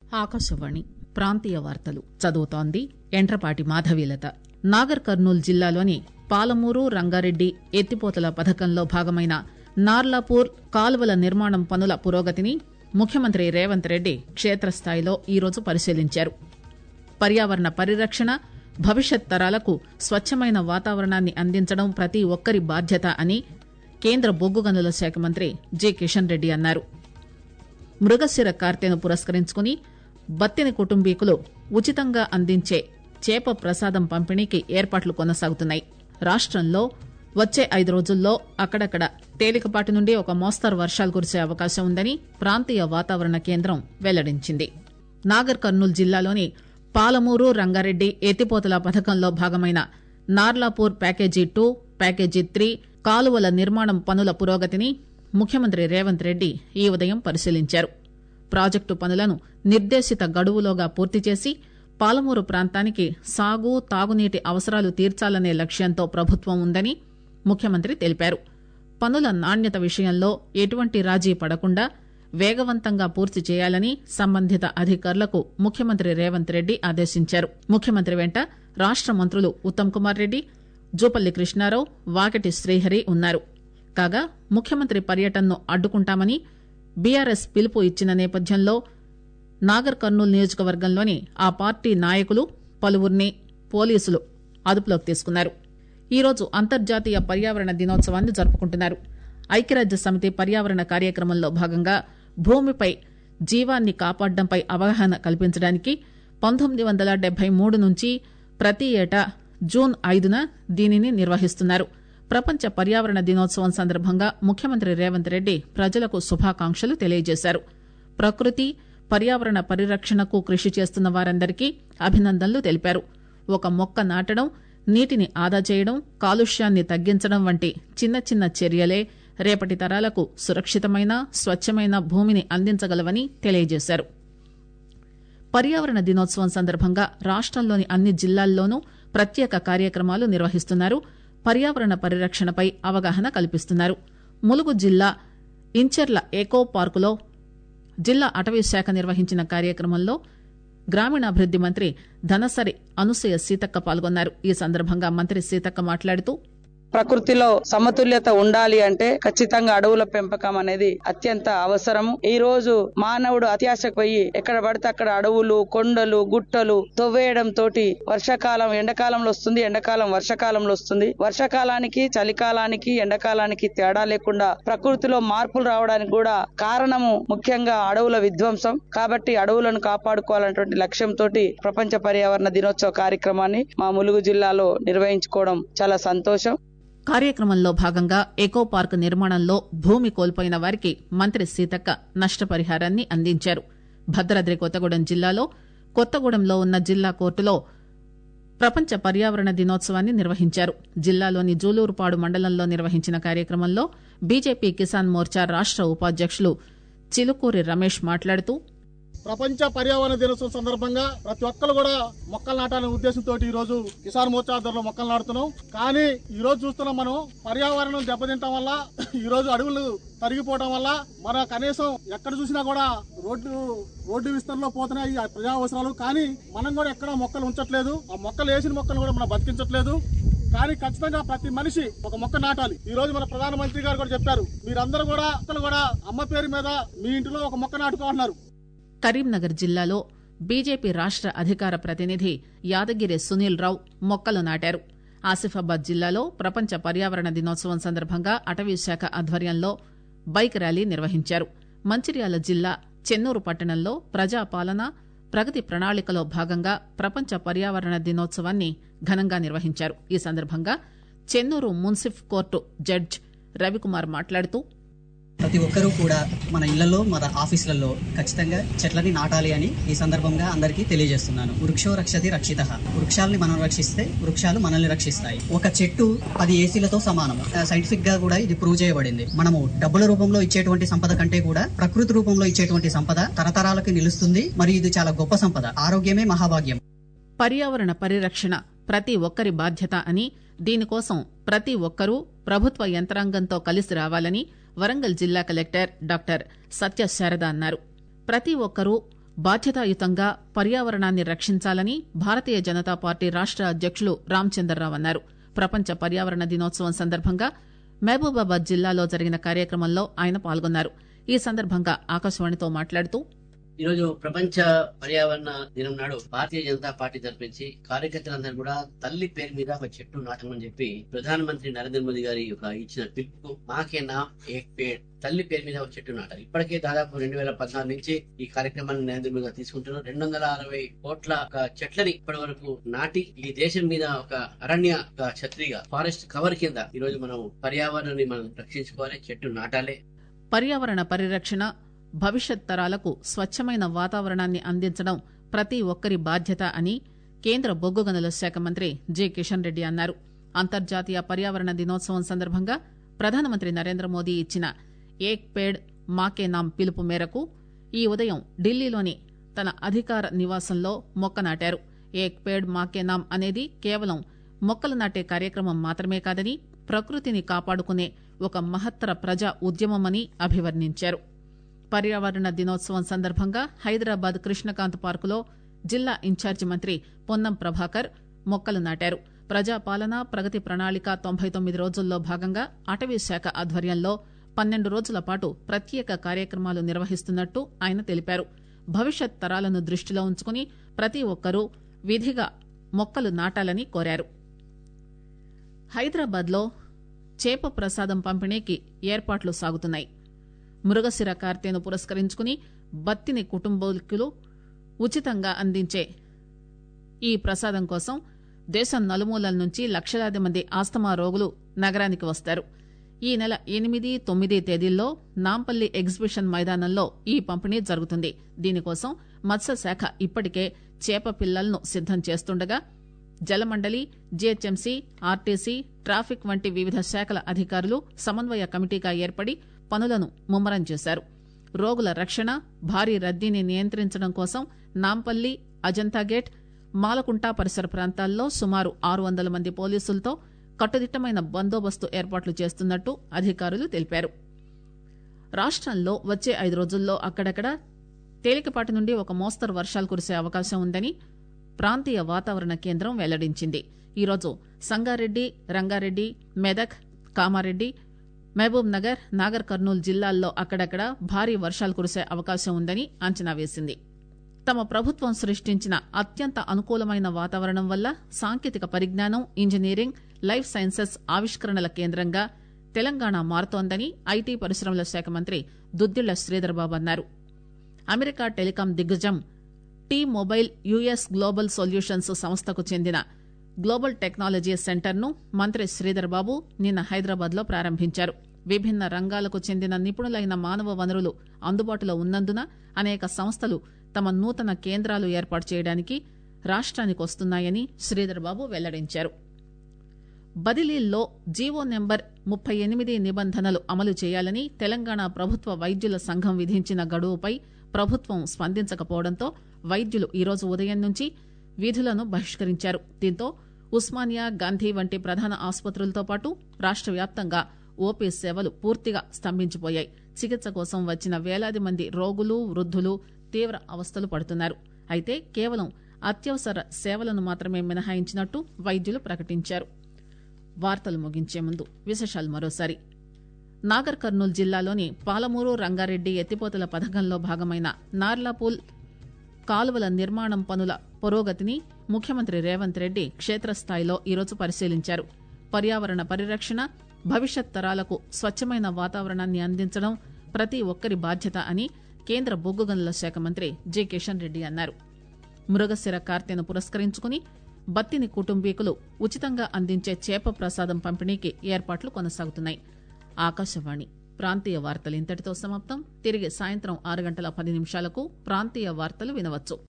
ఆకాశవాణి ప్రాంతీయ వార్తలు చదువుతోంది ఎంట్రపాటి మాధవీలత నాగర్ కర్నూల్ జిల్లాలోని పాలమూరు రంగారెడ్డి ఎత్తిపోతల పథకంలో భాగమైన నార్లాపూర్ కాలువల నిర్మాణం పనుల పురోగతిని ముఖ్యమంత్రి రేవంత్ రెడ్డి క్షేత్రస్థాయిలో ఈరోజు పరిశీలించారు పర్యావరణ పరిరక్షణ భవిష్యత్ తరాలకు స్వచ్చమైన వాతావరణాన్ని అందించడం ప్రతి ఒక్కరి బాధ్యత అని కేంద్ర బొగ్గు గనుల శాఖ మంత్రి జి కిషన్ రెడ్డి అన్నారు మృగశిర కార్తెను పురస్కరించుకుని బత్తిని కుటుంబీకులు ఉచితంగా అందించే చేప ప్రసాదం పంపిణీకి ఏర్పాట్లు కొనసాగుతున్నాయి రాష్టంలో వచ్చే ఐదు రోజుల్లో అక్కడక్కడ తేలికపాటి నుండి ఒక మోస్తరు వర్షాలు కురిసే అవకాశం ఉందని ప్రాంతీయ వాతావరణ కేంద్రం వెల్లడించింది నాగర్ కర్నూల్ జిల్లాలోని పాలమూరు రంగారెడ్డి ఎత్తిపోతల పథకంలో భాగమైన Narlapur package two package three కాలువల నిర్మాణం పనుల పురోగతిని ముఖ్యమంత్రి రేవంత్ రెడ్డి ఈ ఉదయం పరిశీలించారు ప్రాజెక్టు పనులను నిర్దేశిత గడువులోగా పూర్తి చేసి పాలమూరు ప్రాంతానికి సాగు తాగునీటి అవసరాలు తీర్చాలనే లక్ష్యంతో ప్రభుత్వం ఉందని ముఖ్యమంత్రి తెలిపారు పనుల నాణ్యత విషయంలో ఎటువంటి రాజీ పడకుండా వేగవంతంగా పూర్తి చేయాలని సంబంధిత అధికారులకు ముఖ్యమంత్రి రేవంత్ రెడ్డి ఆదేశించారు ముఖ్యమంత్రి వెంట రాష్ట మంత్రులు ఉత్తమ్ కుమార్ రెడ్డి జూపల్లి కృష్ణారావు వాకటి శ్రీహరి ఉన్నారు కాగా ముఖ్యమంత్రి పర్యటనను అడ్డుకుంటామని బీఆర్ఎస్ పిలుపు ఇచ్చిన నేపథ్యంలో నాగర్ కర్నూల్ నియోజకవర్గంలోని ఆ పార్టీ నాయకులు పలువురిని పోలీసులు అదుపులోకి తీసుకున్నారు ఈరోజు అంతర్జాతీయ పర్యావరణ దినోత్సవాన్ని జరుపుకుంటున్నారు ఐక్యరాజ్య సమితి పర్యావరణ కార్యక్రమంలో భాగంగా భూమిపై జీవాన్ని కాపాడడంపై అవగాహన కల్పించడానికి పంతొమ్మిది వందల డెబ్బై మూడు నుంచి ప్రతి ఏటా జూన్ ఐదున దీనిని నిర్వహిస్తున్నారు ప్రపంచ పర్యావరణ దినోత్సవం సందర్భంగా ముఖ్యమంత్రి రేవంత్ రెడ్డి ప్రజలకు శుభాకాంక్షలు తెలియజేశారు ప్రకృతి పర్యావరణ పరిరక్షణకు కృషి చేస్తున్న వారందరికీ అభినందనలు తెలిపారు ఒక మొక్క నాటడం నీటిని ఆదా చేయడం కాలుష్యాన్ని తగ్గించడం వంటి చిన్న చిన్న చర్యలే రేపటి తరాలకు సురక్షితమైన స్వచ్చమైన భూమిని అందించగలవని తెలియజేశారు పర్యావరణ దినోత్సవం సందర్భంగా రాష్టంలోని అన్ని జిల్లాల్లోనూ ప్రత్యేక కార్యక్రమాలు నిర్వహిస్తున్నారు పర్యావరణ పరిరక్షణపై అవగాహన కల్పిస్తున్నారు ములుగు జిల్లా ఇంచెర్ల ఎకో పార్కులో జిల్లా అటవీ శాఖ నిర్వహించిన కార్యక్రమంలో గ్రామీణాభివృద్ది మంత్రి ధనసరి అనసూయ సీతక్క పాల్గొన్నారు ఈ సందర్భంగా మంత్రి సీతక్క మాట్లాడుతూ ప్రకృతిలో సమతుల్యత ఉండాలి అంటే ఖచ్చితంగా అడవుల పెంపకం అనేది అత్యంత అవసరము ఈ రోజు మానవుడు అత్యాశకు పోయి ఎక్కడ పడితే అక్కడ అడవులు కొండలు గుట్టలు తవ్వేయడం తోటి వర్షాకాలం ఎండాకాలంలో వస్తుంది ఎండాకాలం వర్షాకాలంలో వస్తుంది వర్షాకాలానికి చలికాలానికి ఎండాకాలానికి తేడా లేకుండా ప్రకృతిలో మార్పులు రావడానికి కూడా కారణము ముఖ్యంగా అడవుల విధ్వంసం కాబట్టి అడవులను కాపాడుకోవాలన్నటువంటి లక్ష్యంతో ప్రపంచ పర్యావరణ దినోత్సవ కార్యక్రమాన్ని మా ములుగు జిల్లాలో నిర్వహించుకోవడం చాలా సంతోషం కార్యక్రమంలో భాగంగా ఎకో పార్క్ నిర్మాణంలో భూమి కోల్పోయిన వారికి మంత్రి సీతక్క నష్టపరిహారాన్ని అందించారు భద్రాద్రి కొత్తగూడెం జిల్లాలో కొత్తగూడెంలో ఉన్న జిల్లా కోర్టులో ప్రపంచ పర్యావరణ దినోత్సవాన్ని నిర్వహించారు జిల్లాలోని జూలూరుపాడు మండలంలో నిర్వహించిన కార్యక్రమంలో బీజేపీ కిసాన్ మోర్చా రాష్ట ఉపాధ్యక్షులు చిలుకూరి రమేష్ మాట్లాడుతూ ప్రపంచ పర్యావరణ దినోత్సవం సందర్భంగా ప్రతి ఒక్కరు కూడా మొక్కలు నాటాలనే ఉద్దేశంతో ఈ రోజు కిసాన్ మోర్చా ఆధ్వర్యంలో మొక్కలు నాటుతున్నాం కానీ ఈ రోజు చూస్తున్నాం మనం పర్యావరణం దెబ్బతింటం వల్ల ఈ రోజు అడవులు తరిగిపోవడం వల్ల మన కనీసం ఎక్కడ చూసినా కూడా రోడ్డు రోడ్డు విస్తరణలో పోతున్నాయి ఆ ప్రజా అవసరాలు కానీ మనం కూడా ఎక్కడ మొక్కలు ఉంచట్లేదు ఆ మొక్కలు వేసిన మొక్కలు కూడా మనం బతికించట్లేదు కానీ ఖచ్చితంగా ప్రతి మనిషి ఒక మొక్క నాటాలి ఈ రోజు మన ప్రధానమంత్రి గారు కూడా చెప్పారు మీరందరూ కూడా మొక్కలు కూడా అమ్మ పేరు మీద మీ ఇంటిలో ఒక మొక్క నాటుకోవాలన్నారు కరీంనగర్ జిల్లాలో బీజేపీ రాష్ట అధికార ప్రతినిధి యాదగిరి సునీల్ రావు మొక్కలు నాటారు ఆసిఫాబాద్ జిల్లాలో ప్రపంచ పర్యావరణ దినోత్సవం సందర్భంగా అటవీ శాఖ ఆధ్వర్యంలో బైక్ ర్యాలీ నిర్వహించారు మంచిర్యాల జిల్లా చెన్నూరు పట్టణంలో ప్రజాపాలన ప్రగతి ప్రణాళికలో భాగంగా ప్రపంచ పర్యావరణ దినోత్సవాన్ని ఘనంగా నిర్వహించారు ఈ సందర్భంగా చెన్నూరు మున్సిఫ్ కోర్టు జడ్జ్ రవికుమార్ మాట్లాడుతూ ప్రతి ఒక్కరూ కూడా మన ఇళ్లలో మన ఆఫీసులలో ఖచ్చితంగా చెట్లని నాటాలి అని ఈ సందర్భంగా అందరికీ తెలియజేస్తున్నాను వృక్షో రక్షతి రక్షిత వృక్షాలని మనం రక్షిస్తే వృక్షాలు మనల్ని రక్షిస్తాయి ఒక చెట్టు పది ఏసీలతో సమానం సైంటిఫిక్ గా కూడా ఇది ప్రూవ్ చేయబడింది మనము డబ్బుల రూపంలో ఇచ్చేటువంటి సంపద కంటే కూడా ప్రకృతి రూపంలో ఇచ్చేటువంటి సంపద తరతరాలకి నిలుస్తుంది మరియు ఇది చాలా గొప్ప సంపద ఆరోగ్యమే మహాభాగ్యం పర్యావరణ పరిరక్షణ ప్రతి ఒక్కరి బాధ్యత అని దీనికోసం ప్రతి ఒక్కరూ ప్రభుత్వ యంత్రాంగంతో కలిసి రావాలని వరంగల్ జిల్లా కలెక్టర్ డాక్టర్ సత్య శారద అన్నారు ప్రతి ఒక్కరూ బాధ్యతాయుతంగా పర్యావరణాన్ని రక్షించాలని భారతీయ జనతా పార్టీ రాష్ట అధ్యకులు రామచందర్రావు అన్నారు ప్రపంచ పర్యావరణ దినోత్సవం సందర్భంగా మహబూబాబాద్ జిల్లాలో జరిగిన కార్యక్రమంలో ఆయన పాల్గొన్నారు ఈ సందర్భంగా ఆకాశవాణితో మాట్లాడుతూ ఈరోజు ప్రపంచ పర్యావరణ దినం నాడు భారతీయ జనతా పార్టీ తరపించి కార్యకర్తలందరూ కూడా తల్లి పేరు మీద ఒక చెట్టు నాటమని చెప్పి ప్రధానమంత్రి నరేంద్ర మోదీ గారి యొక్క ఇచ్చిన పిలుపు మాకే నా ఏక్ పేడ్ తల్లి పేరు మీద ఒక చెట్టు నాటాలి ఇప్పటికే దాదాపు రెండు వేల పద్నాలుగు నుంచి ఈ కార్యక్రమాన్ని నరేంద్ర మోదీ గారు తీసుకుంటున్నారు రెండు వందల అరవై కోట్ల ఒక చెట్లని ఇప్పటి వరకు నాటి ఈ దేశం మీద ఒక అరణ్య ఒక ఛత్రిగా ఫారెస్ట్ కవర్ కింద ఈ రోజు మనం పర్యావరణాన్ని మనం రక్షించుకోవాలి చెట్టు నాటాలి పర్యావరణ పరిరక్షణ భవిష్యత్ తరాలకు స్వచ్ఛమైన వాతావరణాన్ని అందించడం ప్రతి ఒక్కరి బాధ్యత అని కేంద్ర బొగ్గు గనుల శాఖ మంత్రి జె కిషన్ రెడ్డి అన్నారు అంతర్జాతీయ పర్యావరణ దినోత్సవం సందర్భంగా ప్రధానమంత్రి నరేంద్ర మోదీ ఇచ్చిన ఏక్ పేడ్ మాకే నామ్ పిలుపు మేరకు ఈ ఉదయం ఢిల్లీలోని తన అధికార నివాసంలో మొక్క నాటారు ఏక్ పేడ్ మాకే నామ్ అనేది కేవలం మొక్కలు నాటే కార్యక్రమం మాత్రమే కాదని ప్రకృతిని కాపాడుకునే ఒక మహత్తర ప్రజా ఉద్యమమని అభివర్ణించారు పర్యావరణ దినోత్సవం సందర్భంగా హైదరాబాద్ కృష్ణకాంత్ పార్కులో జిల్లా ఇన్ఛార్జి మంత్రి పొన్నం ప్రభాకర్ మొక్కలు నాటారు ప్రజాపాలన ప్రగతి ప్రణాళిక తొంభై తొమ్మిది రోజుల్లో భాగంగా అటవీ శాఖ ఆధ్వర్యంలో పన్నెండు రోజుల పాటు ప్రత్యేక కార్యక్రమాలు నిర్వహిస్తున్నట్టు ఆయన తెలిపారు భవిష్యత్ తరాలను దృష్టిలో ఉంచుకుని ప్రతి ఒక్కరూ విధిగా మొక్కలు నాటాలని కోరారు హైదరాబాద్ లో చేప ప్రసాదం పంపిణీకి ఏర్పాట్లు సాగుతున్నాయి మృగశిర కార్తెను పురస్కరించుకుని బత్తిని కుటుంబీకులు ఉచితంగా అందించే ఈ ప్రసాదం కోసం దేశం నలుమూలల నుంచి లక్షలాది మంది ఆస్తమా రోగులు నగరానికి వస్తారు ఈ నెల ఎనిమిది తొమ్మిది తేదీల్లో నాంపల్లి ఎగ్జిబిషన్ మైదానంలో ఈ పంపిణీ జరుగుతుంది దీనికోసం మత్స్యశాఖ ఇప్పటికే చేప పిల్లలను సిద్దం చేస్తుండగా జలమండలి జీహెచ్ఎంసీ ఆర్టీసీ ట్రాఫిక్ వంటి వివిధ శాఖల అధికారులు సమన్వయ కమిటీగా ఏర్పడి పనులను ముమ్మరం చేశారు రోగుల రక్షణ భారీ రద్దీని నియంత్రించడం కోసం నాంపల్లి అజంతా గేట్ మాలకుంట పరిసర ప్రాంతాల్లో సుమారు ఆరు వందల మంది పోలీసులతో కట్టుదిట్టమైన బందోబస్తు ఏర్పాట్లు చేస్తున్నట్టు అధికారులు తెలిపారు రాష్టంలో వచ్చే ఐదు రోజుల్లో అక్కడక్కడ తేలికపాటి నుండి ఒక మోస్తరు వర్షాలు కురిసే అవకాశం ఉందని ప్రాంతీయ వాతావరణ కేంద్రం వెల్లడించింది ఈరోజు సంగారెడ్డి రంగారెడ్డి మెదక్ కామారెడ్డి మహబూబ్ నగర్ నాగర్ కర్నూలు జిల్లాల్లో అక్కడక్కడ భారీ వర్షాలు కురిసే అవకాశం ఉందని అంచనా వేసింది తమ ప్రభుత్వం సృష్టించిన అత్యంత అనుకూలమైన వాతావరణం వల్ల సాంకేతిక పరిజ్ఞానం ఇంజనీరింగ్ లైఫ్ సైన్సెస్ ఆవిష్కరణల కేంద్రంగా తెలంగాణ మారుతోందని ఐటీ పరిశ్రమల శాఖ మంత్రి దుద్దిళ్ల శ్రీధర్ బాబు అన్నారు అమెరికా టెలికాం దిగ్గజం T mobile US global solutions సంస్థకు చెందిన గ్లోబల్ టెక్నాలజీ సెంటర్ ను మంత్రి శ్రీధర్ బాబు నిన్న హైదరాబాద్ లో ప్రారంభించారు విభిన్న రంగాలకు చెందిన నిపుణులైన మానవ వనరులు అందుబాటులో ఉన్నందున అనేక సంస్థలు తమ నూతన కేంద్రాలు ఏర్పాటు చేయడానికి రాష్ట్రానికి వస్తున్నాయని శ్రీధర్ బాబు వెల్లడించారు బదిలీల్లో జీవో నెంబర్ ముప్పై ఎనిమిది నిబంధనలు అమలు చేయాలని తెలంగాణ ప్రభుత్వ వైద్యుల సంఘం విధించిన గడువుపై ప్రభుత్వం స్పందించకపోవడంతో వైద్యులు ఈరోజు ఉదయం నుంచి విధులను బహిష్కరించారు దీంతో ఉస్మానియా గాంధీ వంటి ప్రధాన ఆసుపత్రులతో పాటు రాష్ట్ర వ్యాప్తంగా ఓపీ సేవలు పూర్తిగా స్తంభించిపోయాయి చికిత్స కోసం వచ్చిన వేలాది మంది రోగులు వృద్ధులు తీవ్ర అవస్థలు పడుతున్నారు అయితే కేవలం అత్యవసర సేవలను మాత్రమే మినహాయించినట్టు వైద్యులు ప్రకటించారు వార్తలు ముగించే ముందు విశేషాలు మరోసారి నాగర్ కర్నూలు జిల్లాలోని పాలమూరు రంగారెడ్డి ఎత్తిపోతల పథకంలో భాగమైన నార్లాపూల్ కాలువల నిర్మాణం పనుల పురోగతిని ముఖ్యమంత్రి రేవంత్ రెడ్డి క్షేత్రస్థాయిలో ఈరోజు పరిశీలించారు పర్యావరణ పరిరక్షణ భవిష్యత్ తరాలకు స్వచ్ఛమైన వాతావరణాన్ని అందించడం ప్రతి ఒక్కరి బాధ్యత అని కేంద్ర బొగ్గు గనుల శాఖ మంత్రి జె కిషన్ రెడ్డి అన్నారు మృగశిర కార్తెను పురస్కరించుకుని బత్తిని కుటుంబీకులు ఉచితంగా అందించే చేప ప్రసాదం పంపిణీకి ఏర్పాట్లు కొనసాగుతున్నాయి ఆకాశవాణి ప్రాంతీయ వార్తలు ఇంతటితో సమాప్తం తిరిగి సాయంత్రం ఆరు గంటల పది నిమిషాలకు ప్రాంతీయ వార్తలు వినవచ్చు